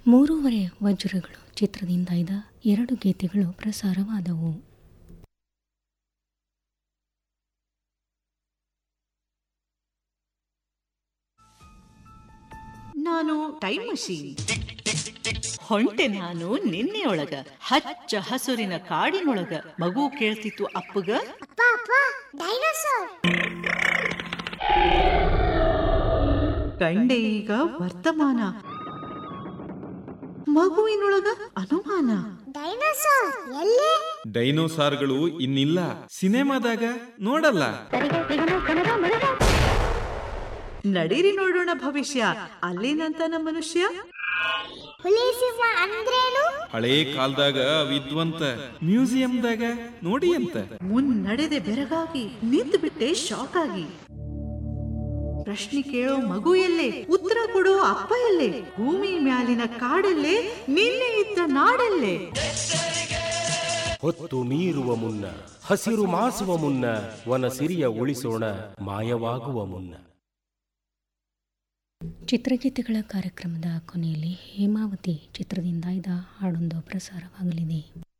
ಮೂರೂವರೆ ವಜ್ರಗಳು ಚಿತ್ರದಿಂದ ಇದ್ದ ಎರಡು ಗೀತೆಗಳು ಪ್ರಸಾರವಾದವು ನಾನು ಟೈಮ್ ಮಷೀನ್ ಹೊಂಟೆ ನಾನು ನಿನ್ನೆಯೊಳಗ ಹಚ್ಚ ಹಸುರಿನ ಕಾಡಿನೊಳಗ ಮಗು ಕೇಳ್ತಿತ್ತು ಅಪ್ಪಗ ಕಂಡೆ ಈಗ ವರ್ತಮಾನ ಮಗುವಿನೊಳಗ ಅನುಮಾನ ಡೈನೋಸಾರ್ ಎಲ್ಲಿ ಡೈನೋಸಾರ್ಗಳು ಇನ್ನಿಲ್ಲ ಸಿನಿಮಾದಾಗ ನೋಡಲ್ಲ ನಡೀರಿ ನೋಡೋಣ ಭವಿಷ್ಯ ಅಲ್ಲೇನಂತ ನಮ್ಮ ಮನುಷ್ಯ ಹುಲಿ ಸಿಂಹ ಅಂದ್ರೇನು ಹಳೇ ಕಾಲದಾಗ ವಿದ್ವಂತ ಮ್ಯೂಸಿಯಂದಾಗ ನೋಡಿ ಅಂತ ಮುನ್ನಡೆದೆ ಬೆರಗಾಗಿ ನಿಂತು ಬಿಟ್ಟೆ ಶಾಕ್ ಆಗಿ ಪ್ರಶ್ನೆ ಕೇಳೋ ಮಗು ಎಲ್ಲೇ ಉತ್ತರ ಕೊಡೋ ಅಪ್ಪ ಎಲ್ಲೇ ಭೂಮಿ ಮ್ಯಾಲಿನ ಕಾಡಲ್ಲೇ ನಿನ್ನೆ ಇದ್ದ ನಾಡಲ್ಲೇ ಹೊತ್ತು ಮೀರುವ ಮುನ್ನ ಹಸಿರು ಮಾಸುವ ಮುನ್ನ ವನ ಸಿರಿಯ ಉಳಿಸೋಣ ಮಾಯವಾಗುವ ಮುನ್ನ ಚಿತ್ರಗೀತೆಗಳ ಕಾರ್ಯಕ್ರಮದ ಕೊನೆಯಲ್ಲಿ ಹೇಮಾವತಿ ಚಿತ್ರದಿಂದ ಇದ್ದ ಹಾಡೊಂದು ಪ್ರಸಾರವಾಗಲಿದೆ